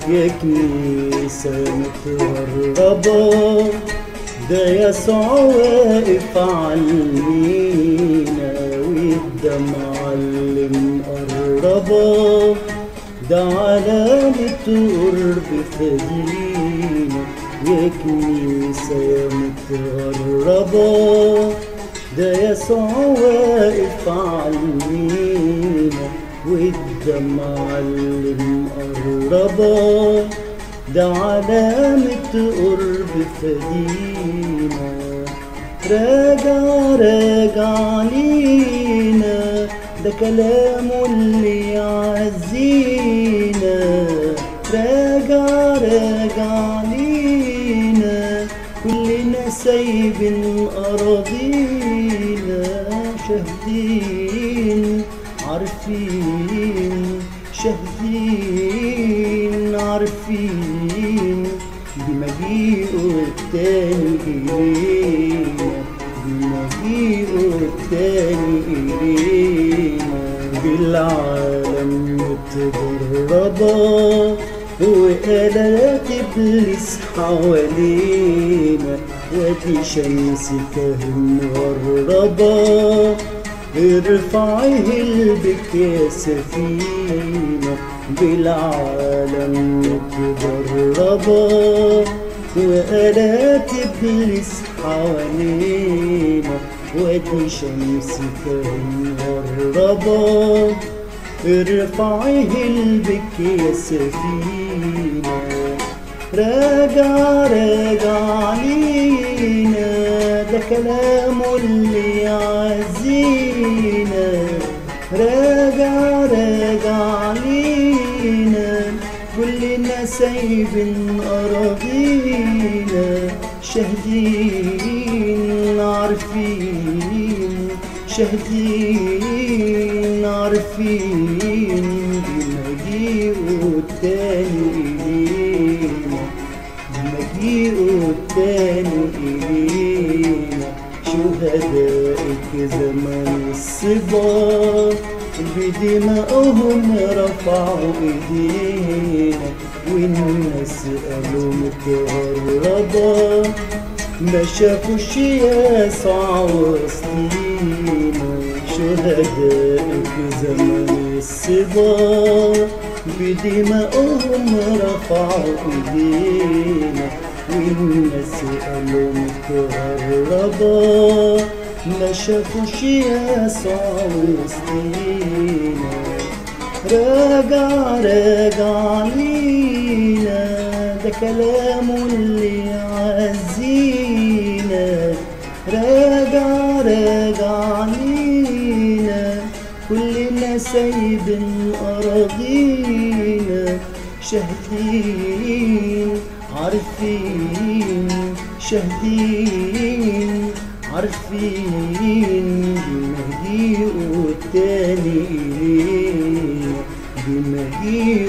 يا كنيسة متغربة ده يسوع واقف عالمينا والدمعة اللي مقربة ده علامة قرب فدينا يا كنيسة يا متغربة ده يسوع واقف عالمينا والدمعة اللي مقربة ده علامة قرب فدينا راجع راجع لينا ده كلامه اللي يعزينا راجع راجع لينا كلنا سايبين أراضينا شاهدين عارفين شاهدين عارفين بمجيئه التاني إلينا بمجيئه التاني إلينا بالعالم متغربة وآلات إبليس حوالينا وادي شمس كهن مغربة ارفعي هلبك يا سفينة بالعالم متغربة وآلات إبليس حوالينا وادي شمس كهن مغربة ارفعي هلبك يا سفينة راجع راجع لينا ده كلامه اللي يعزينا راجع راجع لينا كلنا سايبين أراضينا شاهدين عارفين شاهدين عارفين بمجيئه التاني إلينا بمجيئه التاني إلينا شهدائك زمن الصبا بدمائهم رفعوا ايدينا والناس قالوا متغربة ما شافوش يسوع وسطينا شهدائك زمن الصبا بدمائهم رفعوا ايدينا والناس قالوا متغربة ما شافوش يسوع وسطينا راجع راجع لينا ده كلامه اللي يعزينا راجع راجع لينا كلنا سايبين أراضينا شاهدين عارفين شاهدين عارفين بمجيئه التاني إلينا بمجيئه